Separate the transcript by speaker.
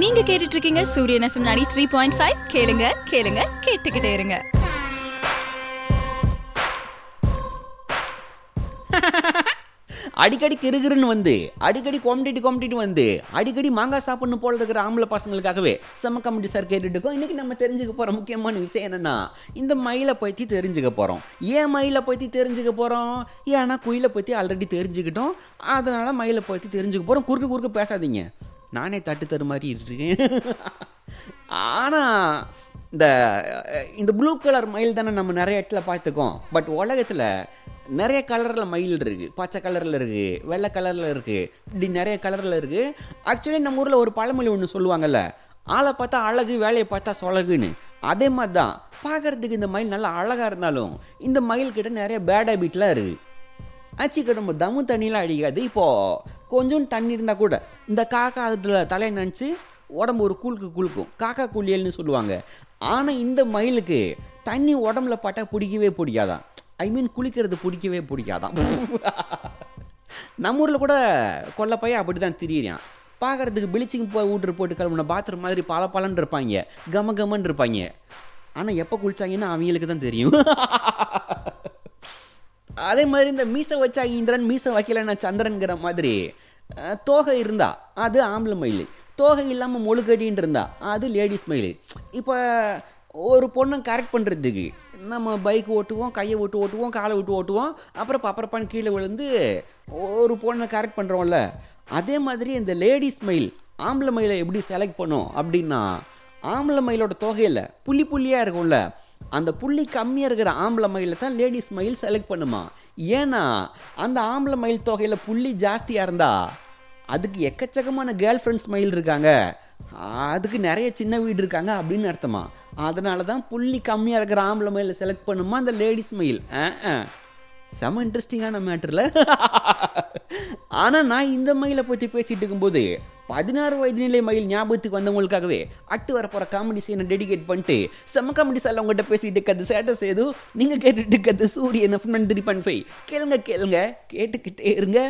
Speaker 1: நீங்க கேட்டுட்டு இருக்கீங்க சூரியன் எஃப்எம் 93.5 த்ரீ பாயிண்ட் ஃபைவ் கேளுங்க கேளுங்க கேட்டுக்கிட்டே இருங்க
Speaker 2: அடிக்கடி கிருகிருன்னு வந்து அடிக்கடி கோமடிட்டு கோமடிட்டு வந்து அடிக்கடி மாங்காய் சாப்பிடணும் போல இருக்கிற ஆம்பளை பசங்களுக்காகவே செம்ம கமெடி சார் கேட்டுட்டு இருக்கோம் இன்னைக்கு நம்ம தெரிஞ்சுக்க போகிற முக்கியமான விஷயம் என்னன்னா இந்த மயிலை பற்றி தெரிஞ்சுக்க போகிறோம் ஏன் மயிலை பற்றி தெரிஞ்சுக்க போகிறோம் ஏன்னா குயிலை பற்றி ஆல்ரெடி தெரிஞ்சுக்கிட்டோம் அதனால மயிலை பற்றி தெரிஞ்சுக்க போகிறோம் குறுக்க குறுக்க பேசாதீங்க நானே தட்டு தரு மாதிரி இருக்கேன் ஆனால் இந்த இந்த ப்ளூ கலர் மயில் தானே நம்ம நிறைய இடத்துல பார்த்துக்கோம் பட் உலகத்தில் நிறைய கலரில் மயில் இருக்குது பச்சை கலரில் இருக்குது வெள்ளை கலரில் இருக்குது இப்படி நிறைய கலரில் இருக்குது ஆக்சுவலி நம்ம ஊரில் ஒரு பழமொழி ஒன்று சொல்லுவாங்கல்ல ஆளை பார்த்தா அழகு வேலையை பார்த்தா சொலகுன்னு அதே மாதிரி தான் பார்க்குறதுக்கு இந்த மயில் நல்லா அழகாக இருந்தாலும் இந்த மயில் கிட்ட நிறைய பேட் ஹேபிட்லாம் இருக்குது ஆச்சு நம்ம தம்மு தண்ணிலாம் அடிக்காது இப்போது கொஞ்சம் தண்ணி இருந்தால் கூட இந்த காக்கா அதில் தலையை நினச்சி உடம்பு ஒரு கூழுக்கு குலுக்கும் காக்கா குளியல்னு சொல்லுவாங்க ஆனால் இந்த மயிலுக்கு தண்ணி உடம்புல பட்டா பிடிக்கவே பிடிக்காதான் ஐ மீன் குளிக்கிறது பிடிக்கவே பிடிக்காதான் நம்ம ஊரில் கூட கொல்ல பையன் அப்படி தான் திரியிறான் பார்க்குறதுக்கு பிளீச்சிங் போய் ஊட்ரு போட்டு கிளம்புன பாத்ரூம் மாதிரி பல பலன்னு இருப்பாங்க கம கமன்னு இருப்பாங்க ஆனால் எப்போ குளிச்சாங்கன்னு அவங்களுக்கு தான் தெரியும் அதே மாதிரி இந்த மீசை வச்சா இந்திரன் மீசை வைக்கலன்னா சந்திரன்கிற மாதிரி அஹ், தோகை இருந்தா அது ஆம்பளை மயில் தோகை இல்லாமல் முழுக்கடின்னு இருந்தா அது லேடிஸ் மயில் இப்போ ஒரு பொண்ணை கரெக்ட் பண்ணுறதுக்கு நம்ம பைக் ஓட்டுவோம் கையை விட்டு ஓட்டுவோம் காலை விட்டு ஓட்டுவோம் அப்புறம் பப்பரப்பான்னு கீழே விழுந்து ஒரு பொண்ணை கரெக்ட் பண்ணுறோம்ல அதே மாதிரி இந்த லேடிஸ் மயில் ஆம்பளை மயிலை எப்படி செலக்ட் பண்ணும் அப்படின்னா ஆம்பளை மயிலோட தொகையில் புள்ளி புள்ளியாக இருக்கும்ல அந்த புள்ளி கம்மியாக இருக்கிற ஆம்பளை மயிலை தான் லேடிஸ் மயில் செலக்ட் பண்ணுமா ஏன்னா அந்த ஆம்பளை மயில் தொகையில் புள்ளி ஜாஸ்தியாக இருந்தா அதுக்கு எக்கச்சக்கமான கேர்ள் ஃப்ரெண்ட்ஸ் மயில் இருக்காங்க அதுக்கு நிறைய சின்ன வீடு இருக்காங்க அப்படின்னு அர்த்தமா அதனால தான் புள்ளி கம்மியாக இருக்கிற ஆம்பளை மயிலை செலக்ட் பண்ணுமா அந்த லேடிஸ் மயில் ஆ ஆ செம இன்ட்ரெஸ்டிங்கான மேட்டரில் ஆனால் நான் இந்த மயிலை பற்றி பேசிட்டு இருக்கும்போது பதினாறு வயது நிலை மயில் ஞாபகத்துக்கு வந்தவங்களுக்காகவே அடுத்து வர போகிற காமெடி சீனை டெடிகேட் பண்ணிட்டு செம்ம காமெடி சார் உங்கள்கிட்ட பேசிட்டு இருக்கிறது சேட்டை சேது நீங்கள் கேட்டுட்டு இருக்கிறது சூரியன் த்ரீ பாயிண்ட் ஃபைவ் கேளுங்க கேளுங்க கேட்டுக்கிட்டே இருங்க